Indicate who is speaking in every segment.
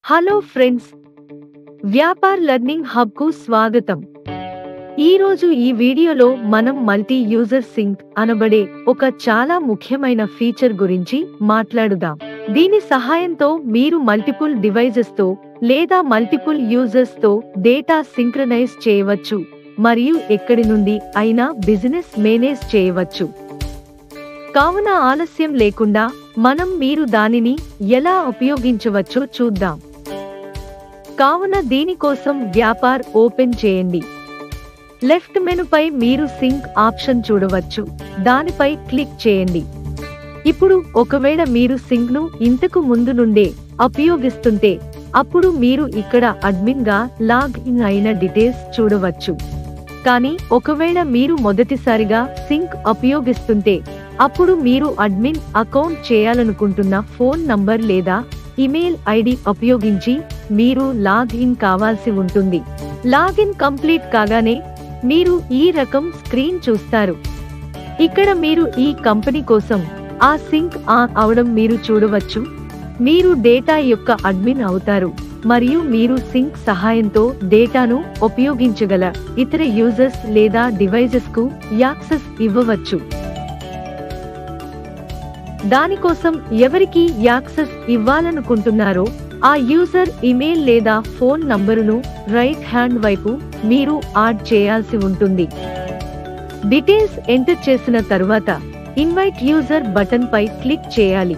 Speaker 1: hello friends Vyapar learning hub కు స్వాగతం ఈ రోజు ఈ వీడియోలో మనం మల్టీ యూజర్ సింక్ అనబడే ఒక చాలా ముఖ్యమైన ఫీచర్ గురించి మాట్లాడుదాం దీని సహాయంతో మీరు మల్టిపుల్ డివైజెస్ తో లేదా మల్టిపుల్ యూజర్స్ తో డేటా సింక్రనైజ్ చేయవచ్చు మరియు ఎక్కడి నుండి అయినా బిజినెస్ మేనేజ్ చేయవచ్చు కావున ఆలస్యం లేకుండా మనం మీరు దానిని ఎలా ఉపయోగించవచ్చో చూద్దాం కావున దీనికోసం వ్యాపార్ ఓపెన్ చేయండి లెఫ్ట్ మెనుపై మీరు సింక్ ఆప్షన్ చూడవచ్చు దానిపై క్లిక్ చేయండి ఇప్పుడు ఒకవేళ మీరు సింక్ ను ఇంతకు ముందు నుండే ఉపయోగిస్తుంటే అప్పుడు మీరు ఇక్కడ అడ్మిన్ గా లాగ్ ఇన్ అయిన డీటెయిల్స్ చూడవచ్చు కానీ ఒకవేళ మీరు మొదటిసారిగా సింక్ ఉపయోగిస్తుంటే అప్పుడు మీరు అడ్మిన్ అకౌంట్ చేయాలనుకుంటున్న ఫోన్ నంబర్ లేదా ఇమెయిల్ ఐడి ఉపయోగించి మీరు లాగ్ ఇన్ కావాల్సి ఉంటుంది లాగిన్ కంప్లీట్ కాగానే మీరు ఈ రకం స్క్రీన్ చూస్తారు ఇక్కడ మీరు ఈ కంపెనీ కోసం ఆ సింక్ ఆన్ అవడం మీరు చూడవచ్చు మీరు డేటా యొక్క అడ్మిన్ అవుతారు మరియు మీరు సింక్ సహాయంతో డేటాను ఉపయోగించగల ఇతర యూజర్స్ లేదా డివైజెస్ కు యాక్సెస్ ఇవ్వవచ్చు దానికోసం ఎవరికి యాక్సెస్ ఇవ్వాలనుకుంటున్నారో ఆ యూజర్ ఇమెయిల్ లేదా ఫోన్ నంబరును రైట్ హ్యాండ్ వైపు మీరు యాడ్ చేయాల్సి ఉంటుంది డీటెయిల్స్ ఎంటర్ చేసిన తరువాత ఇన్వైట్ యూజర్ బటన్ పై క్లిక్ చేయాలి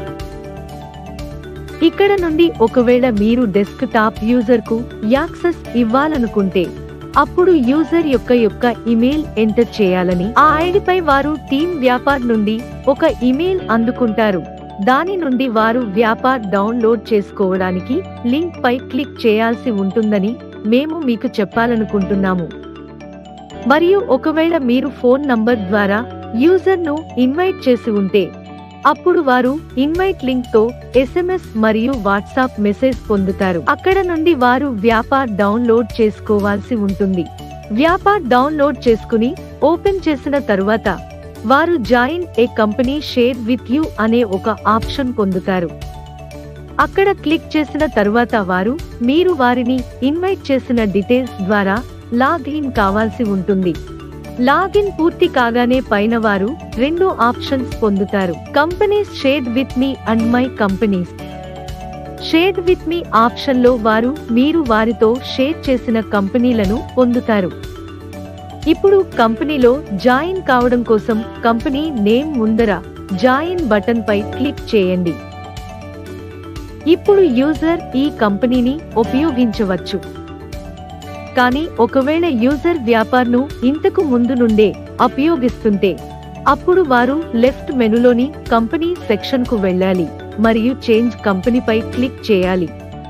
Speaker 1: ఇక్కడ నుండి ఒకవేళ మీరు డెస్క్ టాప్ యూజర్ కు యాక్సెస్ ఇవ్వాలనుకుంటే అప్పుడు యూజర్ యొక్క యొక్క ఇమెయిల్ ఎంటర్ చేయాలని ఆ ఐడిపై వారు టీమ్ వ్యాపార్ నుండి ఒక ఇమెయిల్ అందుకుంటారు దాని నుండి వారు వ్యాపార్ డౌన్లోడ్ చేసుకోవడానికి లింక్ పై క్లిక్ చేయాల్సి ఉంటుందని మేము మీకు చెప్పాలనుకుంటున్నాము మరియు ఒకవేళ మీరు ఫోన్ నంబర్ ద్వారా యూజర్ ను ఇన్వైట్ చేసి ఉంటే అప్పుడు వారు ఇన్వైట్ లింక్ తో ఎస్ఎంఎస్ మరియు వాట్సాప్ మెసేజ్ పొందుతారు అక్కడ నుండి వారు వ్యాపార్ డౌన్లోడ్ చేసుకోవాల్సి ఉంటుంది వ్యాపార్ డౌన్లోడ్ చేసుకుని ఓపెన్ చేసిన తరువాత వారు join a company share with you అనే ఒక ఆప్షన్ పొందుతారు అక్కడ క్లిక్ చేసిన తరువాత వారు మీరు వారిని ఇన్వైట్ చేసిన డీటెయిల్స్ ద్వారా లాగిన్ కావాల్సి ఉంటుంది లాగిన్ పూర్తి కాగానే పైన వారు రెండు ఆప్షన్స్ పొందుతారు companies shared with me and my companies shared with me option లో వారు మీరు వారితో షేర్ చేసిన కంపెనీలను పొందుతారు ఇప్పుడు కంపెనీలో జాయిన్ కావడం కోసం కంపెనీ నేమ్ ముందర జాయిన్ బటన్ పై క్లిక్ చేయండి ఇప్పుడు యూజర్ ఈ కంపెనీని ఉపయోగించవచ్చు కానీ ఒకవేళ యూజర్ వ్యాపార్ను ఇంతకు ముందు నుండే ఉపయోగిస్తుంటే అప్పుడు వారు లెఫ్ట్ మెనులోని కంపెనీ సెక్షన్ కు వెళ్ళాలి మరియు చేంజ్ కంపెనీపై క్లిక్ చేయాలి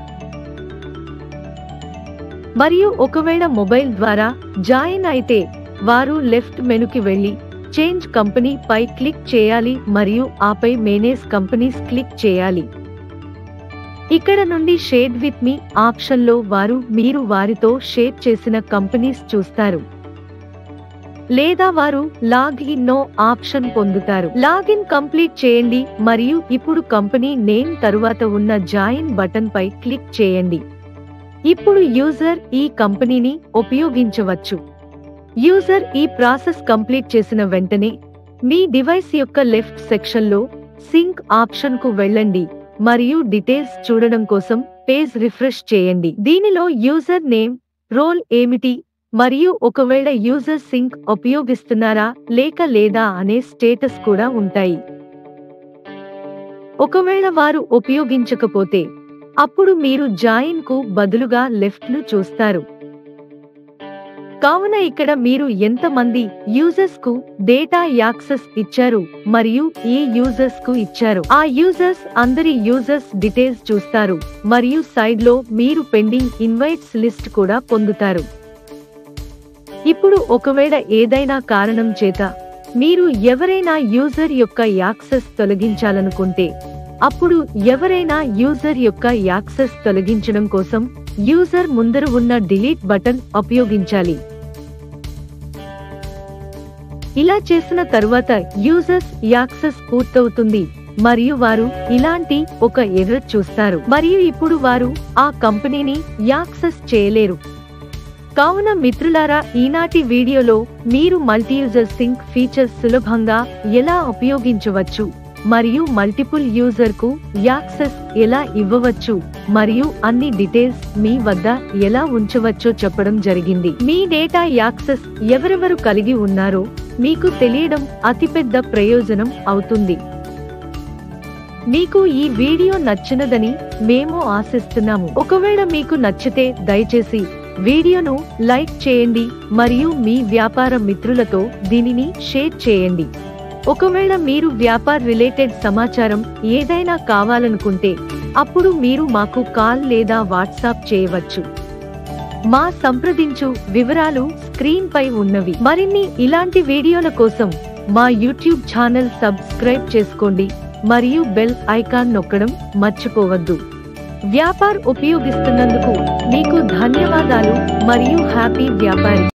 Speaker 1: మరియు ఒకవేళ మొబైల్ ద్వారా జాయిన్ అయితే వారు లెఫ్ట్ మెనుకి వెళ్లి చేంజ్ కంపెనీ పై క్లిక్ చేయాలి మరియు ఆపై మేనేజ్ కంపెనీస్ క్లిక్ చేయాలి ఇక్కడ నుండి షేడ్ విత్ మీ ఆప్షన్ లో వారు మీరు వారితో షేర్ చేసిన కంపెనీస్ చూస్తారు లేదా వారు లాగిన్ నో ఆప్షన్ పొందుతారు లాగిన్ కంప్లీట్ చేయండి మరియు ఇప్పుడు కంపెనీ నేమ్ తరువాత ఉన్న జాయిన్ బటన్ పై క్లిక్ చేయండి ఇప్పుడు యూజర్ ఈ కంపెనీని ఉపయోగించవచ్చు యూజర్ ఈ ప్రాసెస్ కంప్లీట్ చేసిన వెంటనే మీ డివైస్ యొక్క లెఫ్ట్ సెక్షన్లో సింక్ ఆప్షన్ కు వెళ్ళండి మరియు డీటెయిల్స్ చూడడం కోసం పేజ్ రిఫ్రెష్ చేయండి దీనిలో యూజర్ నేమ్ రోల్ ఏమిటి మరియు ఒకవేళ యూజర్ సింక్ ఉపయోగిస్తున్నారా లేక లేదా అనే స్టేటస్ కూడా ఉంటాయి ఒకవేళ వారు ఉపయోగించకపోతే అప్పుడు మీరు జాయిన్ కు బదులుగా లెఫ్ట్ ను చూస్తారు కావున ఇక్కడ మీరు ఎంతమంది యూజర్స్ కు డేటా యాక్సెస్ ఇచ్చారు మరియు ఏ యూజర్స్ కు ఇచ్చారు ఆ యూజర్స్ అందరి యూజర్స్ డీటెయిల్స్ చూస్తారు మరియు సైడ్ లో మీరు పెండింగ్ ఇన్వైట్స్ లిస్ట్ కూడా పొందుతారు ఇప్పుడు ఒకవేళ ఏదైనా కారణం చేత మీరు ఎవరైనా యూజర్ యొక్క యాక్సెస్ తొలగించాలనుకుంటే అప్పుడు ఎవరైనా యూజర్ యొక్క యాక్సెస్ తొలగించడం కోసం యూజర్ ముందర ఉన్న డిలీట్ బటన్ ఉపయోగించాలి ఇలా చేసిన తరువాత యూజర్స్ యాక్సెస్ పూర్తవుతుంది మరియు వారు ఇలాంటి ఒక ఎర్రర్ చూస్తారు మరియు ఇప్పుడు వారు ఆ కంపెనీని యాక్సెస్ చేయలేరు కావున మిత్రులారా ఈనాటి వీడియోలో మీరు మల్టీయూజర్ సింక్ ఫీచర్స్ సులభంగా ఎలా ఉపయోగించవచ్చు మరియు మల్టిపుల్ యూజర్ కు యాక్సెస్ ఎలా ఇవ్వవచ్చు మరియు అన్ని డీటెయిల్స్ మీ వద్ద ఎలా ఉంచవచ్చో చెప్పడం జరిగింది మీ డేటా యాక్సెస్ ఎవరెవరు కలిగి ఉన్నారో మీకు తెలియడం అతిపెద్ద ప్రయోజనం అవుతుంది మీకు ఈ వీడియో నచ్చినదని మేము ఆశిస్తున్నాము ఒకవేళ మీకు నచ్చితే దయచేసి వీడియోను లైక్ చేయండి మరియు మీ వ్యాపార మిత్రులతో దీనిని షేర్ చేయండి ఒకవేళ మీరు వ్యాపార రిలేటెడ్ సమాచారం ఏదైనా కావాలనుకుంటే అప్పుడు మీరు మాకు కాల్ లేదా వాట్సాప్ చేయవచ్చు మా సంప్రదించు వివరాలు స్క్రీన్ పై ఉన్నవి మరిన్ని ఇలాంటి వీడియోల కోసం మా యూట్యూబ్ ఛానల్ సబ్స్క్రైబ్ చేసుకోండి మరియు బెల్ ఐకాన్ నొక్కడం మర్చిపోవద్దు వ్యాపార్ ఉపయోగిస్తున్నందుకు మీకు ధన్యవాదాలు మరియు హ్యాపీ వ్యాపారి